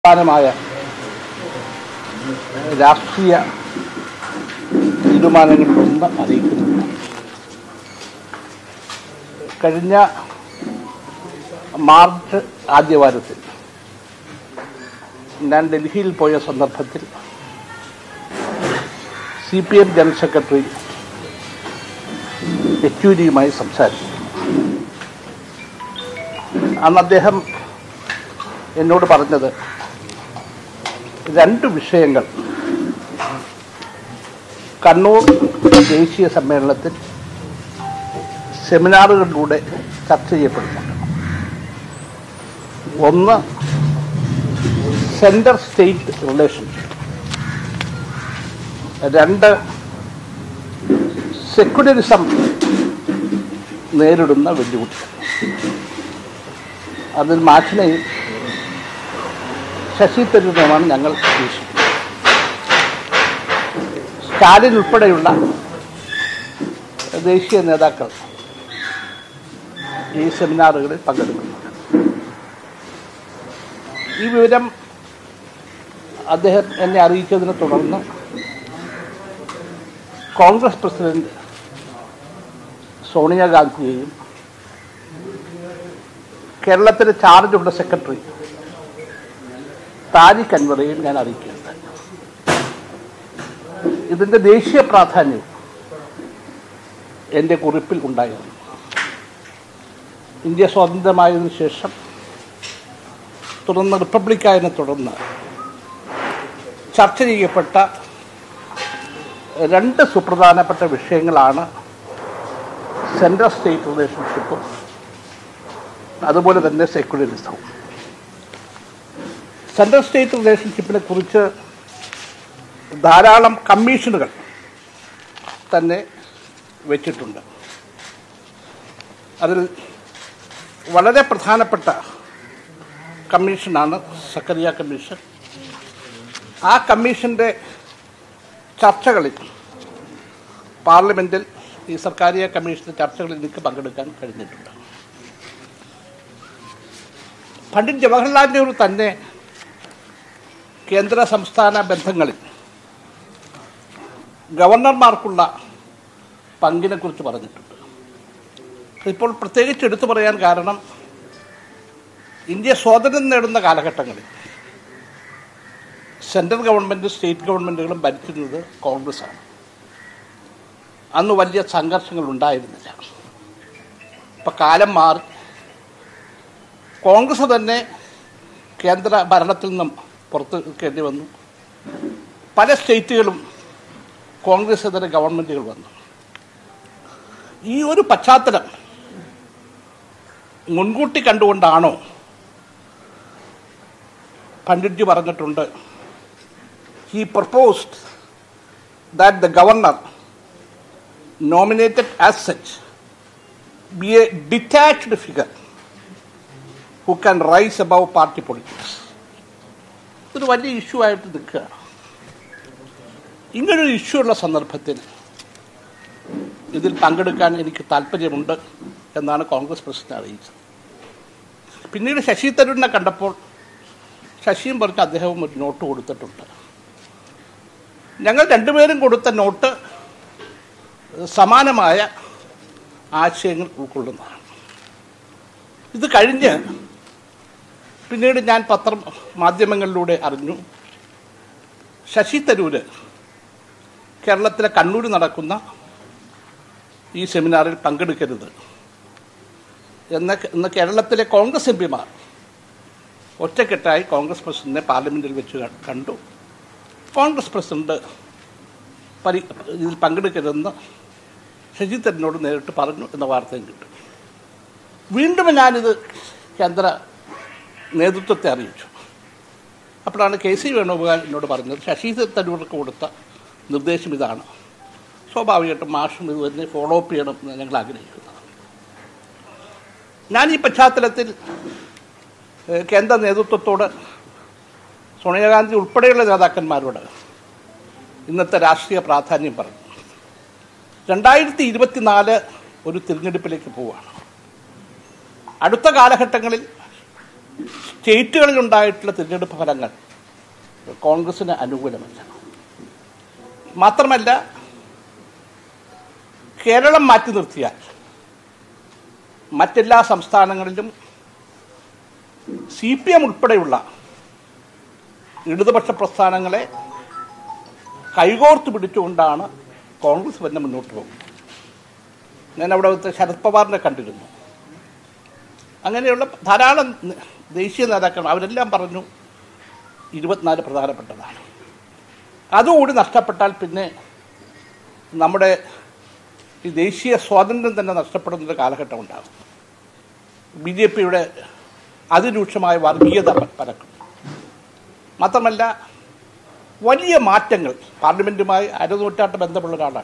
പ്രധാനമായ രാഷ്ട്രീയ തീരുമാനങ്ങളിലൊന്ന് അറിയിക്കുന്നു കഴിഞ്ഞ മാർച്ച് ആദ്യവാരത്തിൽ ഞാൻ ഡൽഹിയിൽ പോയ സന്ദർഭത്തിൽ C P M general secretary യെച്ചൂരിയുമായി സംസാരിച്ചു അന്ന് അദ്ദേഹം എന്നോട് പറഞ്ഞത് രണ്ട് വിഷയങ്ങൾ കണ്ണൂർ ദേശീയ സമ്മേളനത്തിൽ സെമിനാറുകളിലൂടെ ചർച്ച ചെയ്യപ്പെടുന്നുണ്ട് ഒന്ന് സെൻറ്റർ സ്റ്റേറ്റ് റിലേഷൻഷിപ്പ് രണ്ട് സെക്യുലറിസം നേരിടുന്ന വെല്ലുവിളികൾ അതിൽ മാച്ചിനെയും ശശി തരൂരുമാണ് ഞങ്ങൾ ഉദ്ദേശിക്കുന്നത് സ്റ്റാലിൻ ഉൾപ്പെടെയുള്ള ദേശീയ നേതാക്കൾ ഈ സെമിനാറുകളിൽ പങ്കെടുക്കുന്നുണ്ട് ഈ വിവരം അദ്ദേഹം എന്നെ അറിയിച്ചതിനെ തുടർന്ന് കോൺഗ്രസ് പ്രസിഡന്റ് സോണിയാഗാന്ധിയെയും കേരളത്തിലെ ചാർജുള്ള സെക്രട്ടറി താരിഖ് അൻവറെയും ഞാൻ അറിയിക്കുന്നത് ഇതിൻ്റെ ദേശീയ പ്രാധാന്യം എൻ്റെ കുറിപ്പിൽ ഉണ്ടായിരുന്നു ഇന്ത്യ സ്വാതന്ത്ര്യമായതിനു ശേഷം തുടർന്ന് റിപ്പബ്ലിക്കായതിനെ തുടർന്ന് ചർച്ച ചെയ്യപ്പെട്ട രണ്ട് സുപ്രധാനപ്പെട്ട വിഷയങ്ങളാണ് സെൻട്രൽ സ്റ്റേറ്റ് റിലേഷൻഷിപ്പും അതുപോലെ തന്നെ സെക്യുലറിസവും സെൻട്രൽ സ്റ്റേറ്റ് റിലേഷൻഷിപ്പിനെ കുറിച്ച് ധാരാളം കമ്മീഷനുകൾ തന്നെ വെച്ചിട്ടുണ്ട് അതിൽ വളരെ പ്രധാനപ്പെട്ട കമ്മീഷനാണ് സക്കറിയ കമ്മീഷൻ ആ കമ്മീഷൻ്റെ ചർച്ചകളിൽ പാർലമെൻറ്റിൽ ഈ സർക്കാരിയ കമ്മീഷൻ്റെ ചർച്ചകളിൽ എനിക്ക് പങ്കെടുക്കാൻ കഴിഞ്ഞിട്ടുണ്ട് പണ്ഡിറ്റ് ജവഹർലാൽ നെഹ്റു തന്നെ കേന്ദ്ര സംസ്ഥാന ബന്ധങ്ങളിൽ ഗവർണർമാർക്കുള്ള പങ്കിനെ കുറിച്ച് പറഞ്ഞിട്ടുണ്ട് ഇപ്പോൾ പ്രത്യേകിച്ച് എടുത്തു പറയാൻ കാരണം ഇന്ത്യ സ്വാതന്ത്ര്യം നേടുന്ന കാലഘട്ടങ്ങളിൽ സെൻട്രൽ ഗവൺമെൻറ് സ്റ്റേറ്റ് ഗവൺമെൻറ്റുകളും ഭരിക്കുന്നത് കോൺഗ്രസ്സാണ് അന്ന് വലിയ സംഘർഷങ്ങൾ ഉണ്ടായിരുന്നില്ല ഇപ്പം കാലം മാറി കോൺഗ്രസ് തന്നെ കേന്ദ്ര ഭരണത്തിൽ നിന്നും പുറത്ത് നിൽക്കേണ്ടി വന്നു പല സ്റ്റേറ്റുകളും കോൺഗ്രസ് ഇതര ഗവൺമെൻറ്റുകൾ വന്നു ഈ ഒരു പശ്ചാത്തലം മുൻകൂട്ടി കണ്ടുകൊണ്ടാണോ പണ്ഡിറ്റ്ജി പറഞ്ഞിട്ടുണ്ട് he proposed that the governor nominated as such be a detached figure who can rise above party politics ഇതൊരു വലിയ ഇഷ്യൂ ആയിട്ട് നിൽക്കുകയാണ് ഇങ്ങനൊരു ഇഷ്യൂ ഉള്ള സന്ദർഭത്തിൽ ഇതിൽ പങ്കെടുക്കാൻ എനിക്ക് താല്പര്യമുണ്ട് എന്നാണ് കോൺഗ്രസ് പ്രസിഡന്റ് അറിയിച്ചത് പിന്നീട് ശശി തരൂരിനെ കണ്ടപ്പോൾ ശശിയും പറഞ്ഞ് അദ്ദേഹവും ഒരു നോട്ട് കൊടുത്തിട്ടുണ്ട് ഞങ്ങൾ രണ്ടുപേരും കൊടുത്ത നോട്ട് സമാനമായ ആശയങ്ങൾ ഉൾക്കൊള്ളുന്നതാണ് ഇത് കഴിഞ്ഞ് പിന്നീട് ഞാൻ പത്രം മാധ്യമങ്ങളിലൂടെ അറിഞ്ഞു ശശി തരൂര് കേരളത്തിലെ കണ്ണൂർ നടക്കുന്ന ഈ സെമിനാറിൽ പങ്കെടുക്കരുത് എന്ന് ഇന്ന് കേരളത്തിലെ കോൺഗ്രസ് എം പിമാർ ഒറ്റക്കെട്ടായി കോൺഗ്രസ് പ്രസിഡന്റിനെ പാർലമെൻറ്റിൽ വെച്ച് ക- കണ്ടു കോൺഗ്രസ് പ്രസിഡന്റ് പരി ഇതിൽ പങ്കെടുക്കരുതെന്ന് ശശി തരൂരിനോട് നേരിട്ട് പറഞ്ഞു എന്ന വാർത്തയും കിട്ടും വീണ്ടും ഞാനിത് കേന്ദ്ര നേതൃത്വത്തെ അറിയിച്ചു അപ്പോഴാണ് കെ സി വേണുഗോപാൽ എന്നോട് പറഞ്ഞത് ശശി തരൂർക്ക് കൊടുത്ത നിർദ്ദേശം ഇതാണ് സ്വാഭാവികമായിട്ടും മാഷും ഇത് തന്നെ ഫോളോ അപ്പ് ചെയ്യണം എന്ന് ഞങ്ങൾ ആഗ്രഹിക്കുന്നതാണ് ഞാൻ ഈ പശ്ചാത്തലത്തിൽ ഏഹ്, കേന്ദ്ര നേതൃത്വത്തോട് സോണിയാഗാന്ധി ഉൾപ്പെടെയുള്ള നേതാക്കന്മാരോട് ഇന്നത്തെ രാഷ്ട്രീയ പ്രാധാന്യം പറഞ്ഞു രണ്ടായിരത്തി ഇരുപത്തിനാല് ഒരു തിരഞ്ഞെടുപ്പിലേക്ക് പോവുകയാണ് അടുത്ത കാലഘട്ടങ്ങളിൽ സ്റ്റേറ്റുകളിലുണ്ടായിട്ടുള്ള തിരഞ്ഞെടുപ്പ് ഫലങ്ങൾ കോൺഗ്രസിന് അനുകൂലമല്ല മാത്രമല്ല കേരളം മാറ്റി നിർത്തിയാൽ മറ്റെല്ലാ സംസ്ഥാനങ്ങളിലും സി പി എം ഉൾപ്പെടെയുള്ള ഇടതുപക്ഷ പ്രസ്ഥാനങ്ങളെ കൈകോർത്ത് പിടിച്ചുകൊണ്ടാണ് കോൺഗ്രസ് തന്നെ മുന്നോട്ട് പോകുന്നത് ഞാൻ അവിടെ ശരത് പവാറിനെ കണ്ടിരുന്നു അങ്ങനെയുള്ള ധാരാളം ന- ദേശീയ നേതാക്കൾ അവരെല്ലാം പറഞ്ഞു ഇരുപത്തിനാല് പ്രധാനപ്പെട്ടതാണ് അതുകൂടി നഷ്ടപ്പെട്ടാൽ പിന്നെ നമ്മുടെ ഈ ദേശീയ സ്വാതന്ത്ര്യം തന്നെ നഷ്ടപ്പെടുന്നൊരു കാലഘട്ടം ഉണ്ടാകും ബി ജെ പിയുടെ അതിരൂക്ഷമായ വർഗീയത പ- പരക്കും മാത്രമല്ല വലിയ മാറ്റങ്ങൾ പാർലമെൻറ്റുമായി അരനൂറ്റാണ്ട് ബന്ധമുള്ള ഒരാളാണ്